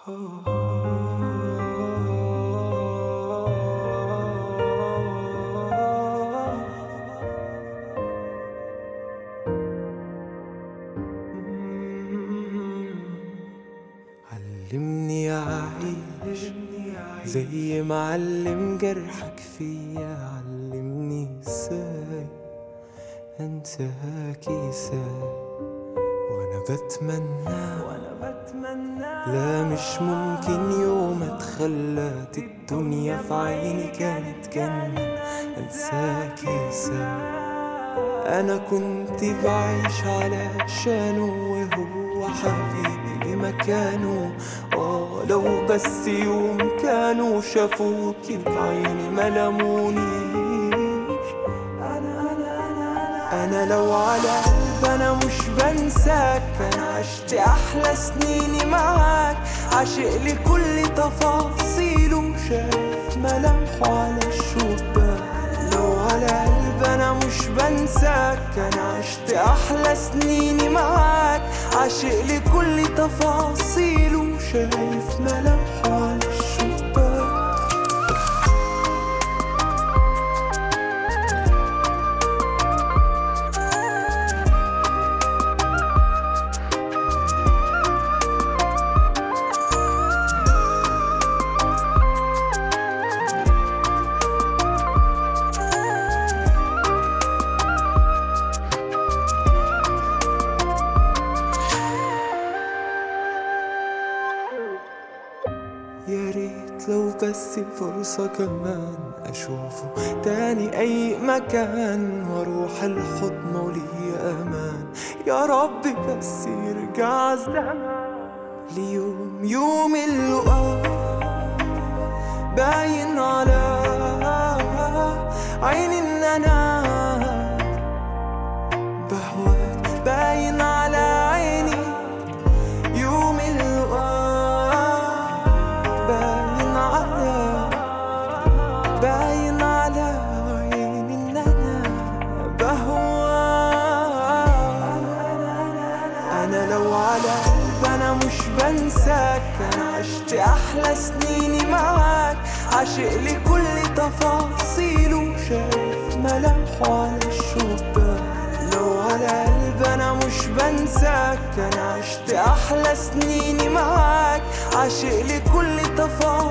علمني أعيش زي ما علم جرحك فيا علمني ازاي انساك ازاي وانا بتمنى وانا بتمنى لا مش ممكن يوم اتخلت الدنيا في عيني كانت جنة انساك ازاي انا كنت بعيش علشانه وهو حبيبي بمكانه اه لو بس يوم كانوا شافوكي بعيني ما لمونيش انا انا انا انا لو على قلب انا مش بنساك انا عشت احلى سنيني معاك عاشق لكل تفاصيله شايف ملامحه على الشباك لو على قلب انا مش بنساك انا عشت احلى سنيني معاك عاشق لكل تفاصيله شايف ملامحه على الشباك يا ريت لو بس فرصة كمان أشوفه تاني أي مكان وأروح الحضن ولي أمان يا رب بس يرجع الزمان ليوم يوم اللقاء باين على عيني إن أنا بهواك باين على عيني يوم اللقاء باين على باين على عيني ان انا بهواك انا لو على قلب انا مش بنساك انا عشت احلى سنيني معاك عاشق لكل تفاصيله شايف ملامحه على الشباك لو على قلب انا مش بنساك انا عشت احلى سنيني معاك عاشق لكل تفاصيله